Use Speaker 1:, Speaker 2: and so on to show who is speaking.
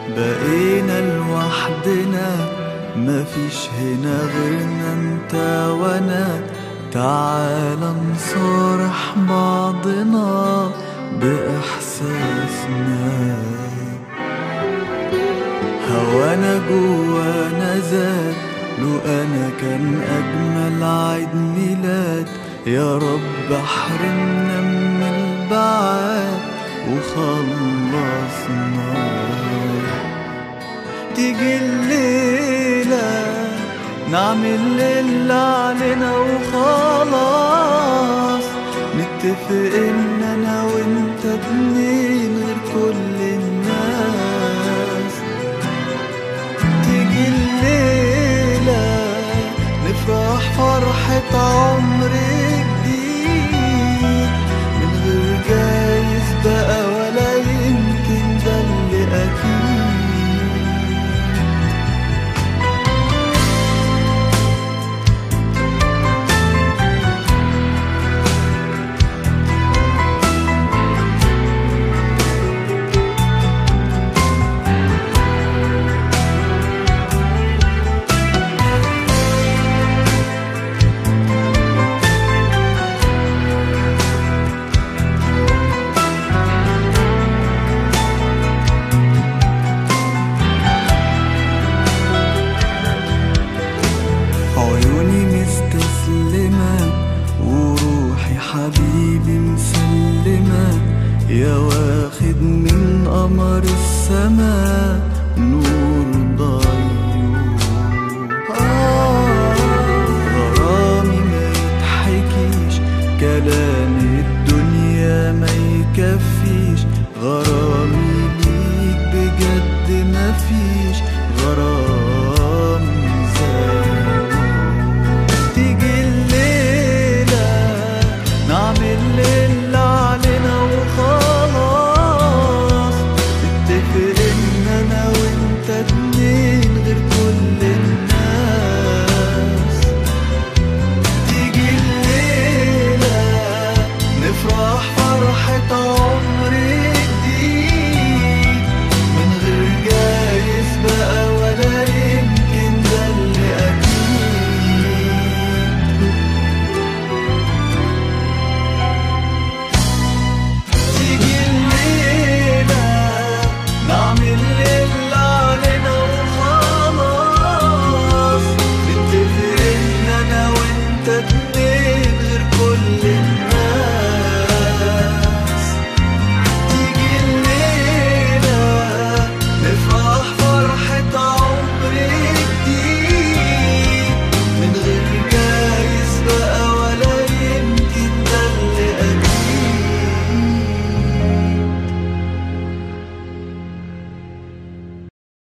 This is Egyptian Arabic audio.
Speaker 1: بقينا لوحدنا مفيش هنا غيرنا انت وانا تعال نصارح بعضنا بإحساسنا هوانا جوانا زاد لو أنا كان أجمل عيد ميلاد يا رب احرمنا من البعاد وخلصنا تيجي الليلة نعمل اللي علينا وخلاص نتفق ان انا وانت اتنين غير كل الناس تيجي الليلة نفرح فرحة عمر جديد من غير جايز بقى ولا يمكن ده اللي أكيد عيوني مستسلمة وروحي حبيبي مسلمة يا واخد من قمر السما نور ضيوف آه غرامي ما يتحكيش كلام الدنيا ما يكفيش غرامي ليك بجد مفيش غرام زي